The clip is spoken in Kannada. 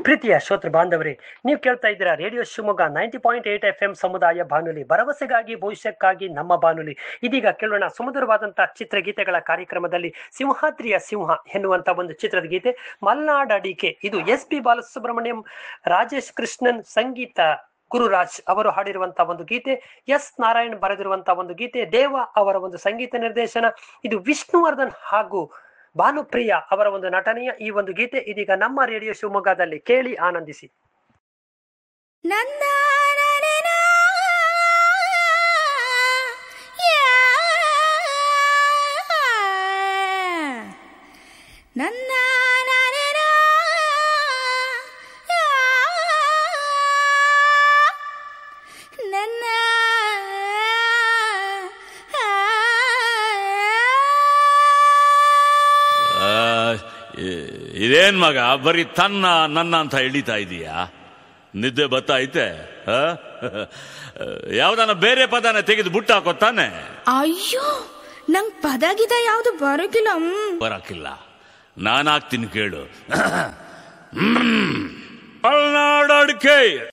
ಪ್ರೀತಿಯ ಶ್ರೋತೃ ಬಾಂಧವರೇ ನೀವು ಕೇಳ್ತಾ ಇದ್ದೀರಾ radio Shivamogga ninety point eight F M ಸಮುದಾಯ ಬಾನುಲಿ ಭರವಸೆಗಾಗಿ ಭವಿಷ್ಯಕ್ಕಾಗಿ ನಮ್ಮ ಬಾನುಲಿ ಇದೀಗ ಕೇಳೋಣ ಸುಮಧುರವಾದಂತಹ ಚಿತ್ರಗೀತೆಗಳ ಕಾರ್ಯಕ್ರಮದಲ್ಲಿ ಸಿಂಹಾದ್ರಿಯ ಸಿಂಹ ಎನ್ನುವಂತ ಒಂದು ಚಿತ್ರದ ಗೀತೆ ಮಲ್ನಾಡ್ ಅಡಿಕೆ ಇದು ಎಸ್ ಪಿ ಬಾಲಸುಬ್ರಹ್ಮಣ್ಯಂ ರಾಜೇಶ್ ಕೃಷ್ಣನ್ ಸಂಗೀತ ಗುರುರಾಜ್ ಅವರು ಹಾಡಿರುವಂತಹ ಒಂದು ಗೀತೆ ಎಸ್ ನಾರಾಯಣ್ ಬರೆದಿರುವಂತಹ ಒಂದು ಗೀತೆ ದೇವ ಅವರ ಒಂದು ಸಂಗೀತ ನಿರ್ದೇಶನ ಇದು ವಿಷ್ಣುವರ್ಧನ್ ಹಾಗೂ ಭಾನುಪ್ರಿಯ ಅವರ ಒಂದು ನಟನೆಯ ಈ ಒಂದು ಗೀತೆ ಇದೀಗ ನಮ್ಮ ರೇಡಿಯೋ ಶಿವಮೊಗ್ಗದಲ್ಲಿ ಕೇಳಿ ಆನಂದಿಸಿ ನನ್ನ ನನೆನ ಯಾ. ನನ್ನ ನನೆನ ಯಾ. ನನ್ನ ಆ, ಇ- ಇದೇನ್ ಮಗ ಬರೀ ತನ್ನ ನನ್ನ ಅಂತ ಎಳಿತಾ ಇದೀಯಾ ನಿದ್ದೆ ಬತ್ತೈತೆ ಯಾವ್ದಾನ ಬೇರೆ ಪದನ ತೆಗೆದು ಬುಟ್ಟ ಹಾಕೋ ತಾನೆ ಅಯ್ಯೋ ನಂಗ್ ಪದ ಗಿದ ಯಾವ್ದು ಬರೋಕಿಲ್ಲ ಹ್ಮ್. ಬರಕಿಲ್ಲ ನಾನು ಹಾಕ್ತೀನಿ ಕೇಳು ಮಲ್ನಾಡು ಅಡಿಕೆ